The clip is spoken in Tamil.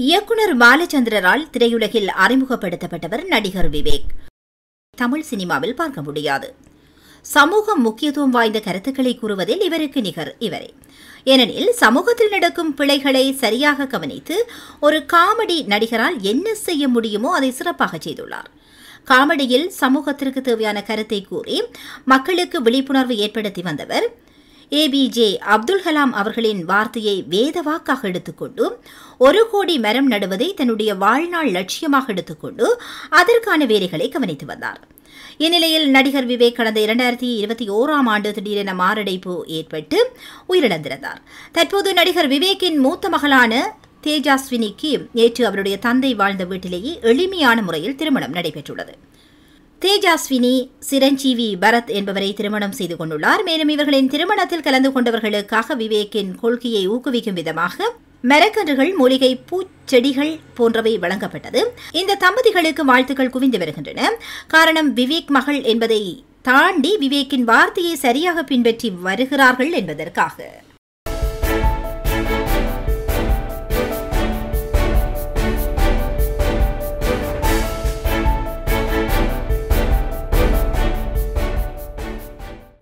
இயக்குனர் பாலச்சந்திரரால் திரையுலகில் அறிமுகப்படுத்தப்பட்டவர் நடிகர் விவேக் தமிழ் சினிமாவில் பார்க்க முடியாது சமூக முக்கியத்துவம் வாய்ந்த கருத்துக்களை கூறுவதில் இவருக்கு நிகர் இவரே ஏனெனில் சமூகத்தில் நடக்கும் பிழைகளை சரியாக கவனித்து ஒரு காமெடி நடிகரால் என்ன செய்ய முடியுமோ அதை சிறப்பாக செய்துள்ளார் காமெடியில் சமூகத்திற்கு தேவையான கருத்தை கூறி மக்களுக்கு விழிப்புணர்வு ஏற்படுத்தி வந்தவர் ஏபிஜே அப்துல் கலாம் அவர்களின் வார்த்தையை வேதவாக்காக எடுத்துக்கொண்டு ஒரு கோடி மரம் நடுவதை தன்னுடைய வாழ்நாள் லட்சியமாக எடுத்துக்கொண்டு அதற்கான வேலைகளை கவனித்து வந்தார் இந்நிலையில் நடிகர் விவேக் கடந்த இரண்டாயிரத்தி இருபத்தி ஓராம் ஆண்டு திடீரென மாரடைப்பு ஏற்பட்டு உயிரிழந்திருந்தார் தற்போது நடிகர் விவேக்கின் மூத்த மகளான தேஜாஸ்வினிக்கு நேற்று அவருடைய தந்தை வாழ்ந்த வீட்டிலேயே எளிமையான முறையில் திருமணம் நடைபெற்றுள்ளது தேஜாஸ்வினி சிரஞ்சீவி பரத் என்பவரை திருமணம் செய்து கொண்டுள்ளார் மேலும் இவர்களின் திருமணத்தில் கலந்து கொண்டவர்களுக்காக விவேக்கின் கொள்கையை ஊக்குவிக்கும் விதமாக மரக்கன்றுகள் மூலிகை பூச்செடிகள் போன்றவை வழங்கப்பட்டது இந்த தம்பதிகளுக்கு வாழ்த்துக்கள் குவிந்து வருகின்றன காரணம் விவேக் மகள் என்பதை தாண்டி விவேக்கின் வார்த்தையை சரியாக பின்பற்றி வருகிறார்கள் என்பதற்காக